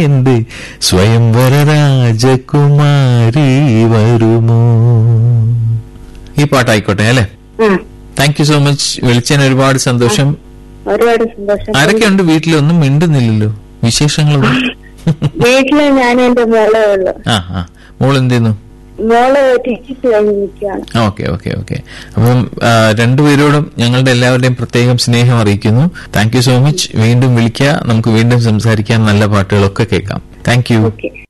എന്റെ സ്വയംവര രാജകുമാരി വരുമോ ഈ പാട്ടായിക്കോട്ടെ അല്ലേ ആ താങ്ക് യു സോ മച്ച് വിളിച്ചതിന് ഒരുപാട് സന്തോഷം ഒരുപാട് സന്തോഷം ആരൊക്കെയുണ്ട് വീട്ടിലൊന്നും മിണ്ടുന്നില്ലല്ലോ വിശേഷങ്ങളൊന്നും വീട്ടില് ഞാൻ എന്റെ മോളെ ഉള്ളു ആ ആ മോൾ എന്ത് ചെയ്യുന്നു മോള് ടീച്ചേഴ്സ് കഴിഞ്ഞ് നിൽക്കുകയാണ് ഓക്കെ ഓക്കെ ഓക്കെ അപ്പം ആ, രണ്ടുപേരോടും ഞങ്ങളുടെ എല്ലാവരുടെയും പ്രത്യേകം സ്നേഹം അറിയിക്കുന്നു താങ്ക് യു സോ മച്ച് വീണ്ടും വിളിക്കുക നമുക്ക് വീണ്ടും സംസാരിക്കാൻ നല്ല പാട്ടുകളൊക്കെ കേൾക്കാം താങ്ക് യു ഓക്കെ